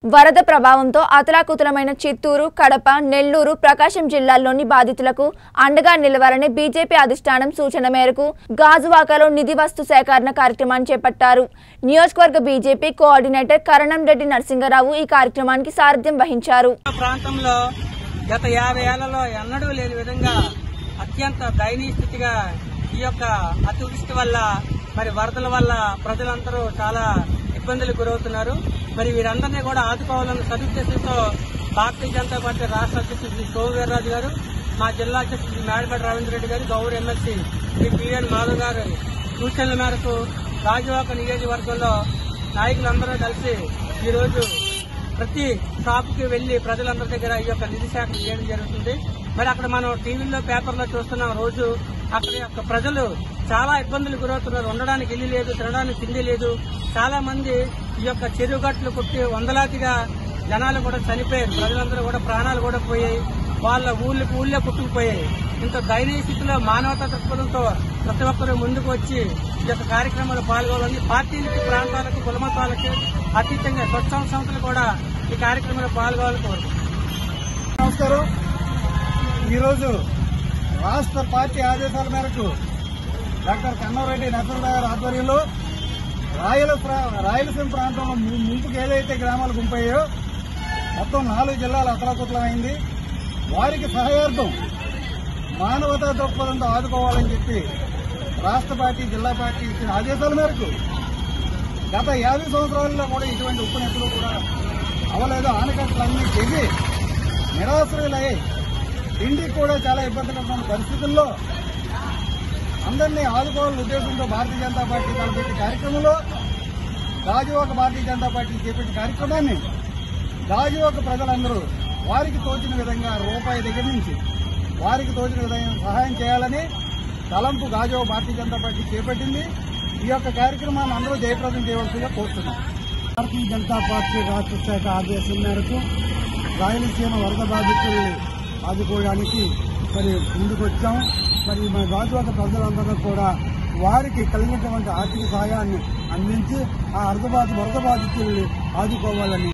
వరద ప్రభావంతో అతలాకుతలమైన చిత్తూరు కడప నెల్లూరు ప్రకాశం జిల్లాల్లోని బాధితులకు అండగా నిలవాలని బీజేపీ అధిష్టానం సూచన మేరకు గాజువాకలో నిధి వస్తు సేకరణ కార్యక్రమాన్ని చేపట్టారు నియోజకవర్గ బీజేపీ కోఆర్డినేటర్ కరణం రెడ్డి నరసింగరావు ఈ కార్యక్రమానికి సారథ్యం వహించారు ప్రాంతంలో గత యాభై ఏళ్లలో ఎన్నడూ లేని విధంగా అత్యంత దయనీయ స్థితిగా ఈ యొక్క అతివృష్టి వల్ల మరి వరదల వల్ల ప్రజలందరూ చాలా ఇబ్బందులకు గురవుతున్నారు మరి వీరందరినీ కూడా ఆదుకోవాలన్న సదుద్దేశంతో భారతీయ జనతా పార్టీ రాష్ట్ర అధ్యక్షుడు శ్రీ సోమవీర్రాజు గారు మా జిల్లా అధ్యక్షుడు శ్రీ మేడపేట రవీంద్ర రెడ్డి గారు గౌరవ ఎమ్మెల్సీ శ్రీ పిఎన్ మాధవ్ గారు సూచనల మేరకు రాజువాక నియోజకవర్గంలో నాయకులందరూ కలిసి ఈరోజు ప్రతి షాప్ కి వెళ్లి ప్రజలందరి దగ్గర ఈ యొక్క నిధి సేకరణ చేయడం జరుగుతుంది మరి అక్కడ మనం టీవీలో పేపర్లో చూస్తున్నాం రోజు అక్కడ యొక్క ప్రజలు చాలా ఇబ్బందులు గురవుతున్నారు ఉండడానికి ఇల్లు లేదు తినడానికి తిండి లేదు చాలా మంది ఈ యొక్క చెరువుగట్లు కొట్టి వందలాదిగా జనాలు కూడా చనిపోయారు ప్రజలందరూ కూడా ప్రాణాలు కూడా పోయాయి వాళ్ళ ఊళ్ళకి ఊళ్ళే పుట్టుకుపోయాయి ఇంత దయనీయ స్థితిలో మానవతా దృక్పథంతో ప్రతి ఒక్కరూ ముందుకు వచ్చి ఈ యొక్క కార్యక్రమంలో పాల్గొనాలని పార్టీలకి ప్రాంతాలకు కులమతాలకి అతీతంగా స్వచ్ఛంద సంస్థలు కూడా ఈ కార్యక్రమంలో పాల్గొనాలని కోరుతున్నాం నమస్కారం ఈరోజు రాష్ట్ర పార్టీ ఆదేశాల మేరకు డాక్టర్ కన్నారెడ్డి నరసింహరావు గారి ఆధ్వర్యంలో రాయల ప్రా- రాయలసీమ ప్రాంతంలో ము- ముంపుకు ఏదైతే గ్రామాలు గుంపయ్యాయో మొత్తం నాలుగు జిల్లాలు అతలాకుతలమైంది వారికి సహాయార్థం మానవతా దృక్పథంతో ఆదుకోవాలని చెప్పి రాష్ట్ర పార్టీ జిల్లా పార్టీ ఇచ్చిన ఆదేశాల మేరకు గత యాభై సంవత్సరాల్లో కూడా ఇటువంటి ఉపనెత్తలు కూడా అవలేదు ఆనకట్టలన్నీ తెగి నిరాశ్రయులై తిండికి కూడా చాలా ఇబ్బందికరమైన పరిస్థితుల్లో అందరినీ ఆదుకోవాలనే ఉద్దేశంతో భారతీయ జనతా పార్టీ తలపెట్టిన కార్యక్రమంలో గాజువాక భారతీయ జనతా పార్టీ చేపట్టిన కార్యక్రమాన్ని గాజువాక ప్రజలందరూ వారికి తోచిన విధంగా రూపాయి దగ్గర నుంచి వారికి తోచిన విధంగా సహాయం చేయాలని తలంపు గాజువాక భారతీయ జనతా పార్టీ చేపట్టింది ఈ యొక్క కార్యక్రమాన్ని అందరూ జయప్రదం చేయవలసిందిగా కోరుతున్నాం భారతీయ జనతా పార్టీ రాష్ట్ర శాఖ ఆదేశం మేరకు రాయలసీమ వరద బాధితుల్ని ఆదుకోవడానికి మరి ముందుకు వచ్చాం మరి మన గాజువాక ప్రజలందరూ కూడా వారికి కలిగినటువంటి ఆర్థిక సహాయాన్ని అందించి ఆ అర్ధ బాధ వరద బాధితుల్ని ఆదుకోవాలని